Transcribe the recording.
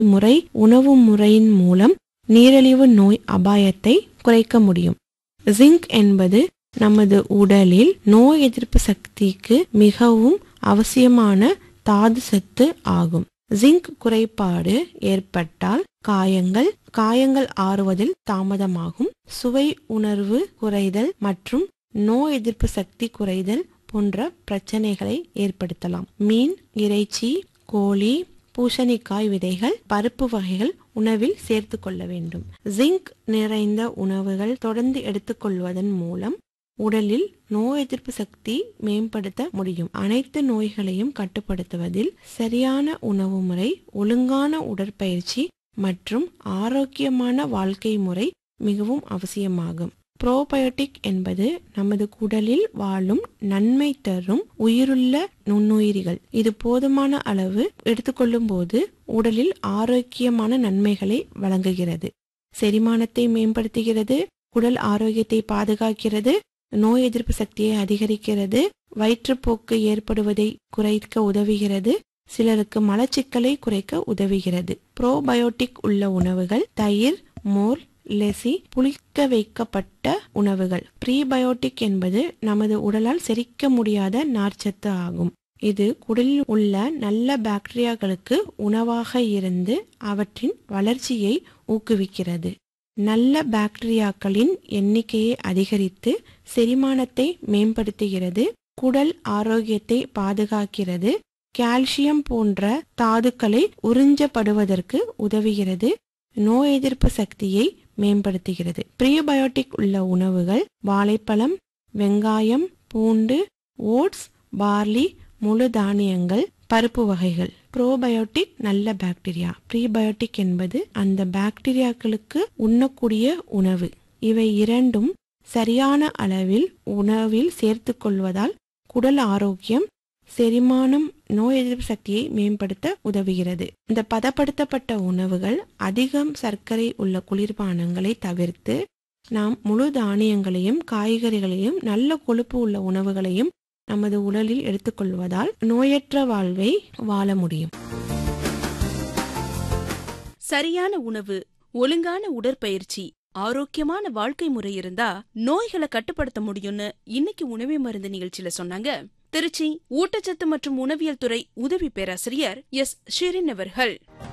முறை உணவு முறையின் மூலம் நீரிழிவு நோய் அபாயத்தை குறைக்க முடியும் ஜிங்க் என்பது நமது உடலில் நோய் எதிர்ப்பு சக்திக்கு மிகவும் அவசியமான தாது சத்து ஆகும் ஜிங்க் குறைபாடு ஏற்பட்டால் காயங்கள் காயங்கள் ஆறுவதில் தாமதமாகும் சுவை உணர்வு குறைதல் மற்றும் நோய் எதிர்ப்பு சக்தி குறைதல் போன்ற பிரச்சனைகளை ஏற்படுத்தலாம் மீன் இறைச்சி கோழி பூசணிக்காய் விதைகள் பருப்பு வகைகள் உணவில் சேர்த்து கொள்ள வேண்டும் ஜிங்க் நிறைந்த உணவுகள் தொடர்ந்து எடுத்துக்கொள்வதன் மூலம் உடலில் நோய் எதிர்ப்பு சக்தி மேம்படுத்த முடியும் அனைத்து நோய்களையும் கட்டுப்படுத்துவதில் சரியான உணவு முறை ஒழுங்கான உடற்பயிற்சி மற்றும் ஆரோக்கியமான வாழ்க்கை முறை மிகவும் அவசியமாகும் புரோபயோட்டிக் என்பது நமது குடலில் வாழும் நன்மை தரும் உயிருள்ள நுண்ணுயிரிகள் இது போதுமான அளவு எடுத்துக்கொள்ளும் போது உடலில் ஆரோக்கியமான நன்மைகளை வழங்குகிறது செரிமானத்தை மேம்படுத்துகிறது குடல் ஆரோக்கியத்தை பாதுகாக்கிறது நோய் எதிர்ப்பு சக்தியை அதிகரிக்கிறது வயிற்றுப்போக்கு ஏற்படுவதை குறைக்க உதவுகிறது சிலருக்கு மலச்சிக்கலை குறைக்க உதவுகிறது ப்ரோபயோட்டிக் உள்ள உணவுகள் தயிர் மோர் லெசி புளிக்க வைக்கப்பட்ட உணவுகள் ப்ரீபயோட்டிக் என்பது நமது உடலால் செரிக்க முடியாத நார்ச்சத்து ஆகும் இது குடலில் உள்ள நல்ல பாக்டீரியாக்களுக்கு உணவாக இருந்து அவற்றின் வளர்ச்சியை ஊக்குவிக்கிறது நல்ல பாக்டீரியாக்களின் எண்ணிக்கையை அதிகரித்து செரிமானத்தை மேம்படுத்துகிறது குடல் ஆரோக்கியத்தை பாதுகாக்கிறது கால்சியம் போன்ற தாதுக்களை உறிஞ்சப்படுவதற்கு உதவுகிறது நோய் எதிர்ப்பு சக்தியை மேம்படுத்துகிறது ப்ரீபயோட்டிக் உள்ள உணவுகள் வாழைப்பழம் வெங்காயம் பூண்டு ஓட்ஸ் பார்லி முழு தானியங்கள் பருப்பு வகைகள் ப்ரோபயோட்டிக் நல்ல பாக்டீரியா ப்ரீபயோட்டிக் என்பது அந்த பாக்டீரியாக்களுக்கு உண்ணக்கூடிய உணவு இவை இரண்டும் சரியான அளவில் உணவில் சேர்த்து கொள்வதால் குடல் ஆரோக்கியம் செரிமானம் நோய் எதிர்ப்பு சக்தியை மேம்படுத்த உதவுகிறது இந்த பதப்படுத்தப்பட்ட உணவுகள் அதிகம் சர்க்கரை உள்ள குளிர்பானங்களை தவிர்த்து நாம் முழு தானியங்களையும் காய்கறிகளையும் நல்ல கொழுப்பு உள்ள உணவுகளையும் நமது உடலில் எடுத்துக்கொள்வதால் நோயற்ற வாழ்வை வாழ முடியும் சரியான உணவு ஒழுங்கான உடற்பயிற்சி ஆரோக்கியமான வாழ்க்கை முறை இருந்தா நோய்களை கட்டுப்படுத்த முடியும்னு இன்னைக்கு உணவே மருந்து நிகழ்ச்சியில சொன்னாங்க திருச்சி ஊட்டச்சத்து மற்றும் உணவியல் துறை உதவி பேராசிரியர் எஸ் ஷிரின் அவர்கள்